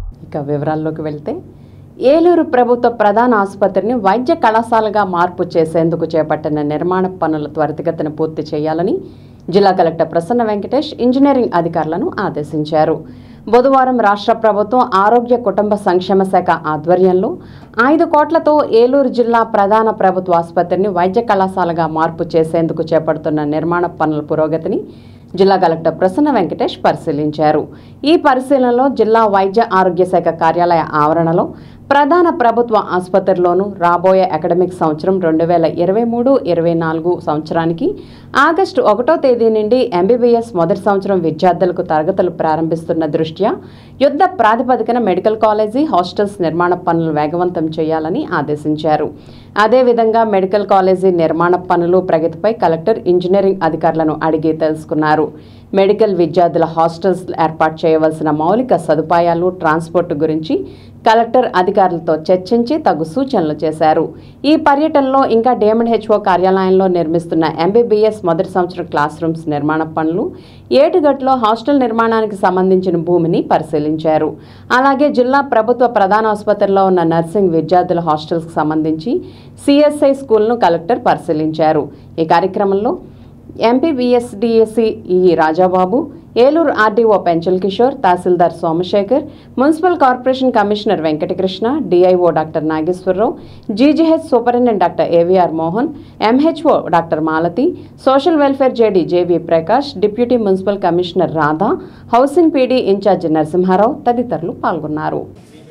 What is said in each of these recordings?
ఇక వివరాల్లోకి వెళ్తే ఏలూరు ప్రభుత్వ ప్రధాన ఆసుపత్రిని వైద్య కళాశాలగా మార్పు చేసేందుకు చేపట్టిన నిర్మాణ పనుల త్వరితగతిన పూర్తి చేయాలని జిల్లా కలెక్టర్ ప్రసన్న వెంకటేష్ ఇంజనీరింగ్ అధికారులను ఆదేశించారు బుధవారం రాష్ట్ర ప్రభుత్వం ఆరోగ్య కుటుంబ సంక్షేమ శాఖ ఆధ్వర్యంలో ఐదు కోట్లతో ఏలూరు జిల్లా ప్రధాన ప్రభుత్వ ఆసుపత్రిని వైద్య కళాశాలగా మార్పు చేసేందుకు చేపడుతున్న నిర్మాణ పనుల పురోగతిని జిల్లా కలెక్టర్ ప్రసన్న వెంకటేష్ పరిశీలించారు ఈ పరిశీలనలో జిల్లా వైద్య ఆరోగ్య శాఖ కార్యాలయ ఆవరణలో ప్రధాన ప్రభుత్వ ఆసుపత్రిలోను రాబోయే అకాడమిక్ సంవత్సరం రెండు వేల ఇరవై మూడు ఇరవై నాలుగు సంవత్సరానికి ఆగస్టు ఒకటో తేదీ నుండి ఎంబీబీఎస్ మొదటి సంవత్సరం విద్యార్థులకు తరగతులు ప్రారంభిస్తున్న దృష్ట్యా యుద్ధ ప్రాతిపదికన మెడికల్ కాలేజీ హాస్టల్స్ నిర్మాణ పనులు వేగవంతం చేయాలని ఆదేశించారు అదేవిధంగా మెడికల్ కాలేజీ నిర్మాణ పనులు ప్రగతిపై కలెక్టర్ ఇంజనీరింగ్ అధికారులను అడిగి తెలుసుకున్నారు మెడికల్ విద్యార్థుల హాస్టల్స్ ఏర్పాటు చేయవలసిన మౌలిక సదుపాయాలు ట్రాన్స్పోర్ట్ గురించి కలెక్టర్ అధికారులతో చర్చించి తగు సూచనలు చేశారు ఈ పర్యటనలో ఇంకా డిఎండ్హెచ్ఓ కార్యాలయంలో నిర్మిస్తున్న ఎంబీబీఎస్ మొదటి సంవత్సరం క్లాస్ రూమ్స్ నిర్మాణ పనులు ఏటుగట్టులో హాస్టల్ నిర్మాణానికి సంబంధించిన భూమిని పరిశీలించారు అలాగే జిల్లా ప్రభుత్వ ప్రధాన ఆసుపత్రిలో ఉన్న నర్సింగ్ విద్యార్థుల హాస్టల్స్కి సంబంధించి సిఎస్ఐ స్కూల్ను కలెక్టర్ పరిశీలించారు ఈ కార్యక్రమంలో ఎంపీబీఎస్డిఎస్సి ఈ Rajababu Eluru RDO Penchal Kishore tahsildar Somashekar municipal corporation commissioner Venkatakrishna DIO doctor Nageswararao GGH superintendent doctor AVR Mohan MHO doctor Malathi social welfare JD JV Prakash deputy municipal commissioner Radha housing PD incharge Narasimharao తదితరులు పాల్గొన్నారు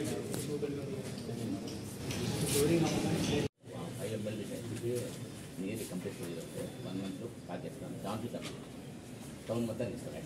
నీది కంప్లీట్ చేయాలంటే వన్ మంత్లో ప్యాక్ చేస్తాను దాంట్లో తప్ప టౌన్ మొత్తం ఇస్తాను